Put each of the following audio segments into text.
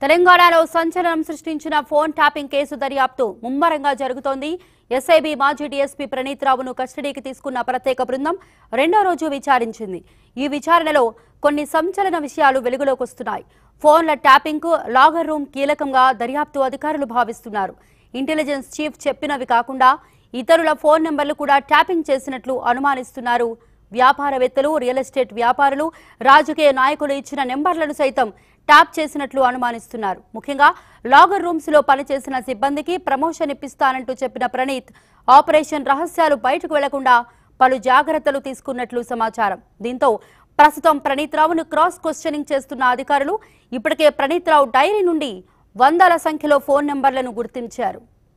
తెలంగాణలో సంచలనం సృష్టించిన ఫోన్ ట్యాపింగ్ కేసు దర్యాప్తు ముమ్మరంగా జరుగుతోంది ఎస్ఐబి మాజీ డీఎస్పీ ప్రణీత్ రావును కస్టడీకి తీసుకున్న ప్రత్యేక బృందం రెండో రోజు విచారించింది ఈ విచారణలో కొన్ని సంచలన విషయాలు వెలుగులోకి వస్తున్నాయి ఫోన్ల ట్యాపింగ్ కు లాగర్ రూమ్ కీలకంగా దర్యాప్తు అధికారులు భావిస్తున్నారు ఇంటెలిజెన్స్ చీఫ్ చెప్పినవి కాకుండా ఇతరుల ఫోన్ నెంబర్లు కూడా ట్యాపింగ్ చేసినట్లు అనుమానిస్తున్నారు వ్యాపారవేత్తలు రియల్ ఎస్టేట్ వ్యాపారులు రాజకీయ నాయకులు ఇచ్చిన నెంబర్లను సైతం ట్యాప్ చేసినట్లు అనుమానిస్తున్నారు ముఖ్యంగా లాగర్ రూమ్స్ లో పనిచేసిన సిబ్బందికి ప్రమోషన్ ఇప్పిస్తానంటూ చెప్పిన ప్రణీత్ ఆపరేషన్ రహస్యాలు బయటకు వెళ్లకుండా పలు జాగ్రత్తలు తీసుకున్నట్లు సమాచారం దీంతో ప్రస్తుతం ప్రణీత్ రావును క్రాస్ క్వశ్చనింగ్ చేస్తున్న అధికారులు ఇప్పటికే ప్రణీత్ రావు డైరీ నుండి వందల సంఖ్యలో ఫోన్ నెంబర్లను గుర్తించారు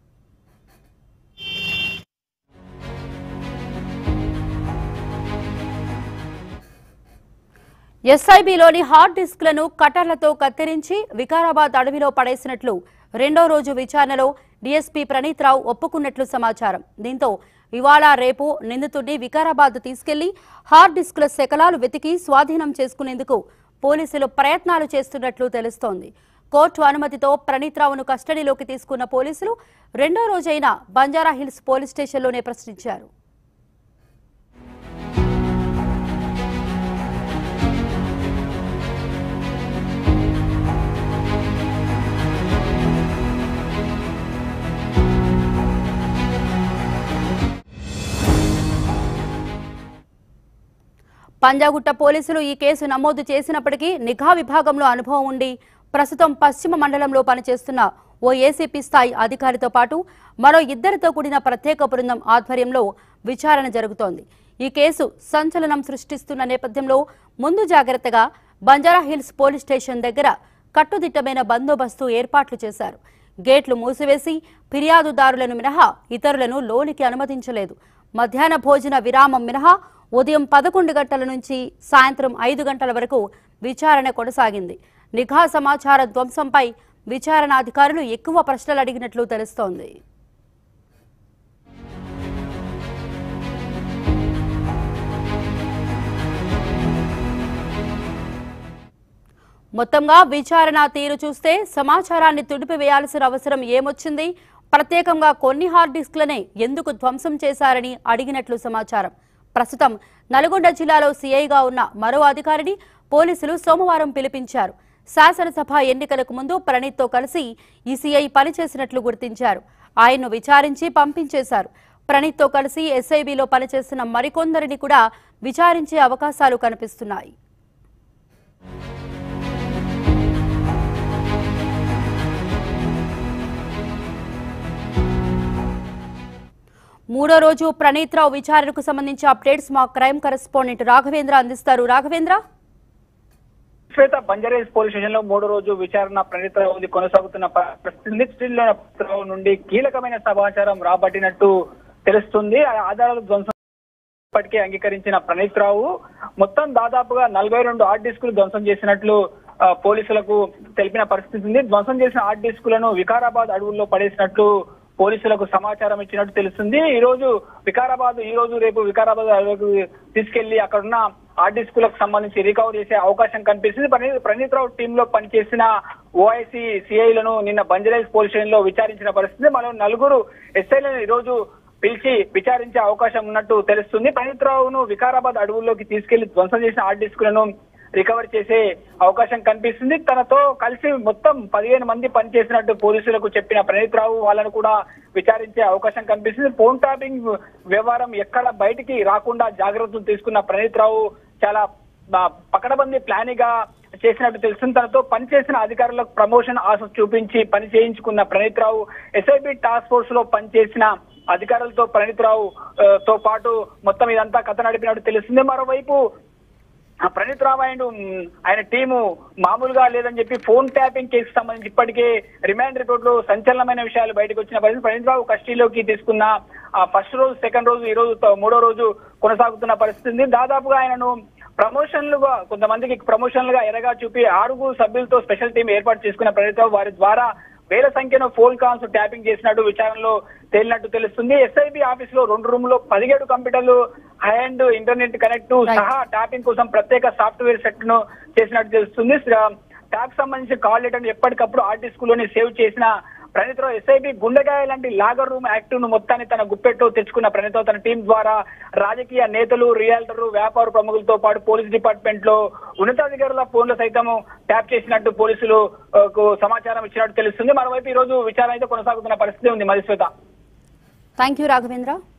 ఎస్ఐబిలోని హార్డ్ డిస్క్లను కటర్లతో కత్తిరించి వికారాబాద్ అడవిలో పడేసినట్లు రెండో రోజు విచారణలో డీఎస్పీ ప్రణీత్ రావు ఒప్పుకున్నట్లు సమాచారం దీంతో ఇవాళ రేపు నిందితుడిని వికారాబాద్ తీసుకెళ్లి హార్డ్ డిస్కుల శకలాలు వెతికి స్వాధీనం చేసుకునేందుకు పోలీసులు ప్రయత్నాలు చేస్తున్నట్లు తెలుస్తోంది కోర్టు అనుమతితో ప్రణీత్ రావును కస్టడీలోకి తీసుకున్న పోలీసులు రెండో రోజైన బంజారా హిల్స్ పోలీస్ స్టేషన్లోనే ప్రశ్నించారు పంజాగుట్ట పోలీసులు ఈ కేసు నమోదు చేసినప్పటికీ నిఘా విభాగంలో అనుభవం ఉండి ప్రస్తుతం పశ్చిమ మండలంలో పనిచేస్తున్న ఓ ఏసీపీ స్థాయి అధికారితో పాటు మరో ఇద్దరితో కూడిన ప్రత్యేక బృందం ఆధ్వర్యంలో విచారణ జరుగుతోంది ఈ కేసు సంచలనం సృష్టిస్తున్న నేపథ్యంలో ముందు జాగ్రత్తగా బంజారా హిల్స్ పోలీస్ స్టేషన్ దగ్గర కట్టుదిట్టమైన బందోబస్తు ఏర్పాట్లు చేశారు గేట్లు మూసివేసి ఫిర్యాదుదారులను మినహా ఇతరులను లోనికి అనుమతించలేదు మధ్యాహ్న భోజన విరామం మినహా ఉదయం పదకొండు గంటల నుంచి సాయంత్రం ఐదు గంటల వరకు విచారణ కొనసాగింది నిఘా సమాచార ధ్వంసంపై విచారణ అధికారులు ఎక్కువ ప్రశ్నలు అడిగినట్లు తెలుస్తోంది మొత్తంగా విచారణ తీరు చూస్తే సమాచారాన్ని తుడిపివేయాల్సిన అవసరం ఏమొచ్చింది ప్రత్యేకంగా కొన్ని హార్డ్ డిస్క్లనే ఎందుకు ధ్వంసం చేశారని అడిగినట్లు సమాచారం ప్రస్తుతం నల్గొండ జిల్లాలో సీఐగా ఉన్న మరో అధికారిని పోలీసులు సోమవారం పిలిపించారు శాసనసభ ఎన్నికలకు ముందు ప్రణీత్తో కలిసి ఈ సీఐ పనిచేసినట్లు గుర్తించారు ఆయన్ను విచారించి పంపించేశారు ప్రణీత్తో కలిసి ఎస్ఐబిలో పనిచేస్తున్న మరికొందరిని కూడా విచారించే అవకాశాలు కనిపిస్తున్నాయి మూడో రోజు ప్రణీత్ రావు విచారణకు సంబంధించి అప్డేట్స్ మా క్రైమ్ కరెస్పాండెంట్ రాఘవేంద్ర అందిస్తారు రాఘవేంద్ర శ్వేత బంజారేజ్ పోలీస్ స్టేషన్ లో మూడో రోజు విచారణ ప్రణీత రావుది కొనసాగుతున్న పరిస్థితి స్టిల్ రావు నుండి కీలకమైన సమాచారం రాబట్టినట్టు తెలుస్తుంది ఆ ఆధారాలు ధ్వంసం ఇప్పటికే అంగీకరించిన ప్రణీత్ రావు మొత్తం దాదాపుగా నలభై రెండు హార్డ్ డిస్కులు ధ్వంసం చేసినట్లు ఆ, పోలీసులకు తెలిపిన పరిస్థితి ఉంది ధ్వంసం చేసిన హార్డ్ డిస్కులను వికారాబాద్ అడవుల్లో పడేసినట్లు పోలీసులకు సమాచారం ఇచ్చినట్టు తెలుస్తుంది ఈ రోజు వికారాబాద్ ఈ రోజు రేపు వికారాబాద్ అడవులకు తీసుకెళ్లి అక్కడున్న హార్డ్ డిస్కులకు సంబంధించి రికవర్ చేసే అవకాశం కనిపిస్తుంది ప్రణీత్ ప్రణీత్ రావు టీమ్ లో పనిచేసిన ఓఐసీ సిఐలను నిన్న బంజరేజ్ పోలీస్ స్టేషన్ లో విచారించిన పరిస్థితి మరో నలుగురు ఎస్ఐలను ఈ రోజు పిలిచి విచారించే అవకాశం ఉన్నట్టు తెలుస్తుంది ప్రణీత్ రావును వికారాబాద్ అడవుల్లోకి తీసుకెళ్లి ధ్వంసం చేసిన హార్డ్ డిస్కులను రికవర్ చేసే అవకాశం కనిపిస్తుంది తనతో కలిసి మొత్తం పదిహేను మంది పనిచేసినట్టు పోలీసులకు చెప్పిన ప్రణీత్ రావు వాళ్ళను కూడా విచారించే అవకాశం కనిపిస్తుంది ఫోన్ ట్యాపింగ్ వ్యవహారం ఎక్కడ బయటికి రాకుండా జాగ్రత్తలు తీసుకున్న ప్రణీత్ రావు చాలా ఆ, పకడబందీ ప్లానింగ్ గా చేసినట్టు తెలుస్తుంది తనతో పనిచేసిన అధికారులకు ప్రమోషన్ ఆశ చూపించి పని చేయించుకున్న Praneeth Rao SIB task force లో పనిచేసిన అధికారులతో ప్రణీత్ రావు ఆ, తో పాటు మొత్తం ఇదంతా కథ నడిపినట్టు తెలుస్తుంది మరోవైపు ఆ ప్రణీత్ రావు ఆయన ఉమ్, ఆయన టీము మామూలుగా లేదని చెప్పి ఫోన్ ట్యాపింగ్ కేసు సంబంధించి ఇప్పటికే రిమాండ్ రిపోర్ట్ లో సంచలనమైన విషయాలు బయటకు వచ్చిన పరిస్థితి ప్రణీత్ రావు కస్టడీలోకి తీసుకున్న ఆ ఫస్ట్ రోజు సెకండ్ రోజు ఈ రోజు తో- మూడో రోజు కొనసాగుతున్న పరిస్థితి ఉంది దాదాపుగా ఆయనను ప్రమోషన్లుగా కొంతమందికి ప్రమోషన్లుగా ఎరగా చూపి ఆరుగురు సభ్యులతో స్పెషల్ టీం ఏర్పాటు చేసుకున్న ప్రణీత్ రావు వారి ద్వారా వేల సంఖ్యలో ఫోన్ కాల్స్ ట్యాపింగ్ చేసినట్టు విచారణలో తేలినట్టు తెలుస్తుంది ఎస్ఐబి ఆఫీస్ లో రెండు రూమ్ లో పదిహేడు కంప్యూటర్లు హ్యాండ్ ఇంటర్నెట్ కనెక్ట్ Right. సహా ట్యాపింగ్ కోసం ప్రత్యేక సాఫ్ట్వేర్ సెట్ ను చేసినట్టు తెలుస్తుంది ట్యాక్ సంబంధించిన కాల్ లెటర్ ఎప్పటికప్పుడు ఆర్టిస్ట్ లోని సేవ్ చేసిన ప్రణీత్ రావు ఎస్ఐబి గుండెగాయ లాంటి లాగర్ రూమ్ యాక్టివ్ ను మొత్తాన్ని తన గుప్పెట్టు తెచ్చుకున్న ప్రణీత్ రావు తన టీం ద్వారా రాజకీయ నేతలు రియాల్టర్లు వ్యాపార ప్రముఖులతో పాటు పోలీస్ డిపార్ట్మెంట్ లో ఉన్నతాధికారుల ఫోన్లు సైతం ట్యాప్ చేసినట్టు పోలీసులు ఆ, కు సమాచారం ఇచ్చినట్టు తెలుస్తుంది మరోవైపు ఈ రోజు విచారణ అయితే కొనసాగుతున్న పరిస్థితి ఉంది మధుశ్వేత థ్యాంక్ యూ రాఘవేంద్ర